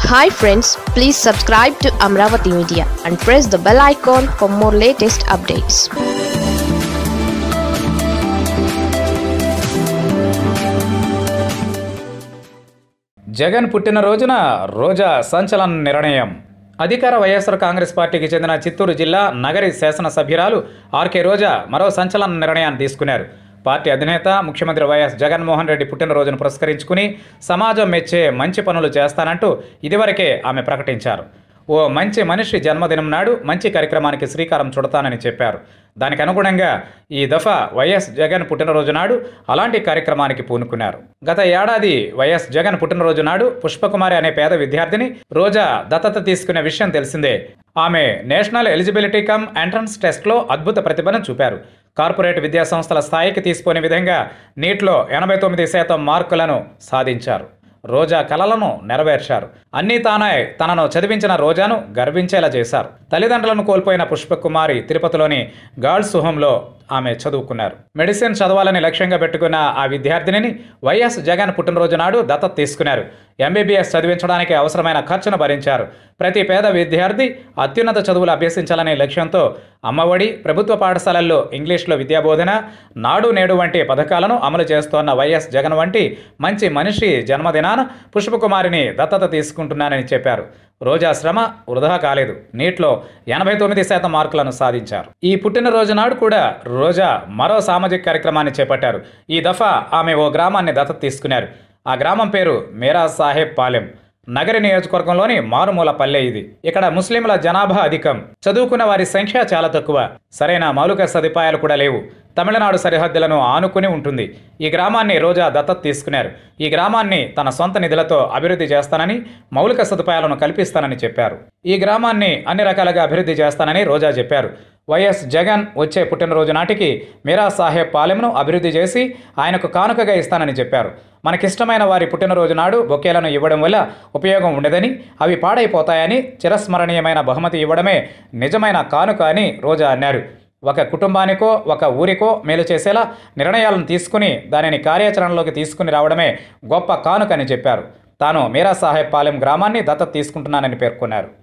hi friends please subscribe to Amaravati media and press the bell icon for more latest updates Jagan పుట్టినరోజున రోజా సంచలన నిర్ణయం అధికార వైఎస్ఆర్ కాంగ్రెస్ పార్టీకి చెందిన చిత్తూరు జిల్లా నగరి శాసనసభ్యురాలు ఆర్కే రోజా మరో సంచలన నిర్ణయాన్ని తీసుకున్నారు పార్టీ అధినేత ముఖ్యమంత్రి వైఎస్ జగన్మోహన్ రెడ్డి పుట్టినరోజును పురస్కరించుకుని సమాజం మెచ్చే మంచి పనులు చేస్తానంటూ ఇదివరకే ఆమె ప్రకటించారు ఓ మంచి మనిషి జన్మదినం నాడు మంచి కార్యక్రమానికి శ్రీకారం చుడతానని చెప్పారు దానికి అనుగుణంగా ఈ దఫా వైఎస్ జగన్ పుట్టినరోజు నాడు అలాంటి కార్యక్రమానికి పూనుకున్నారు గత ఏడాది వైఎస్ జగన్ పుట్టినరోజు నాడు పుష్పకుమారి అనే పేద విద్యార్థిని రోజా దత్తత తీసుకునే విషయం తెలిసిందే ఆమె నేషనల్ ఎలిజిబిలిటీ కమ్ ఎంట్రన్స్ టెస్ట్లో అద్భుత ప్రతిభను చూపారు కార్పొరేట్ విద్యా సంస్థల స్థాయికి తీసుకునే విధంగా నీట్లో ఎనభై తొమ్మిది శాతం మార్కులను సాధించారు రోజా కలలను నెరవేర్చారు అన్నీ తానే తనను చదివించిన రోజాను గర్వించేలా చేశారు తల్లిదండ్రులను కోల్పోయిన పుష్పకుమారి తిరుపతిలోని గర్ల్స్ హోంలో ఆమె చదువుకున్నారు మెడిసిన్ చదవాలని లక్ష్యంగా పెట్టుకున్న ఆ విద్యార్థినిని వైఎస్ జగన్ పుట్టినరోజు నాడు దత్తత తీసుకున్నారు ఎంబీబీఎస్ చదివించడానికి అవసరమైన ఖర్చును భరించారు ప్రతి పేద విద్యార్థి అత్యున్నత చదువులు అభ్యసించాలనే లక్ష్యంతో అమ్మఒడి ప్రభుత్వ పాఠశాలల్లో ఇంగ్లీష్లో విద్యాబోధన నాడు నేడు వంటి పథకాలను అమలు చేస్తోన్న వైఎస్ జగన్ వంటి మంచి మనిషి జన్మదినాన పుష్పకుమారిని దత్తత తీసుకుంటున్నానని చెప్పారు రోజా శ్రమ వృధా కాలేదు నీట్లో ఎనభై తొమ్మిది శాతం మార్కులను సాధించారు ఈ పుట్టినరోజు నాడు కూడా రోజా మరో సామాజిక కార్యక్రమాన్ని చేపట్టారు ఈ దఫా ఆమె ఓ గ్రామాన్ని దత్తత తీసుకున్నారు ఆ గ్రామం పేరు మేరా సాహెబ్ పాలెం నగరి నియోజకవర్గంలోని మారుమూల పల్లె ఇది ఇక్కడ ముస్లింల జనాభా అధికం చదువుకున్న వారి సంఖ్య చాలా తక్కువ సరైన మౌలిక సదుపాయాలు కూడా లేవు తమిళనాడు సరిహద్దులను ఆనుకుని ఉంటుంది ఈ గ్రామాన్ని రోజా దత్తత తీసుకున్నారు ఈ గ్రామాన్ని తన సొంత నిధులతో అభివృద్ధి చేస్తానని మౌలిక సదుపాయాలను కల్పిస్తానని చెప్పారు ఈ గ్రామాన్ని అన్ని రకాలుగా అభివృద్ధి చేస్తానని రోజా చెప్పారు వైఎస్ జగన్ వచ్చే పుట్టినరోజు నాటికి మీరా సాహెబ్ పాలెంను అభివృద్ధి చేసి ఆయనకు కానుకగా ఇస్తానని చెప్పారు మనకిష్టమైన వారి పుట్టినరోజు నాడు బొకేలను ఇవ్వడం వల్ల ఉపయోగం ఉండదని అవి పాడైపోతాయని చిరస్మరణీయమైన బహుమతి ఇవ్వడమే నిజమైన కానుక అని రోజా అన్నారు ఒక కుటుంబానికో ఒక ఊరికో మేలు చేసేలా నిర్ణయాలను తీసుకుని దానిని కార్యాచరణలోకి తీసుకుని రావడమే గొప్ప కానుకని చెప్పారు తాను మీరా సాహెబ్ పాలెం గ్రామాన్ని దత్తత తీసుకుంటున్నానని పేర్కొన్నారు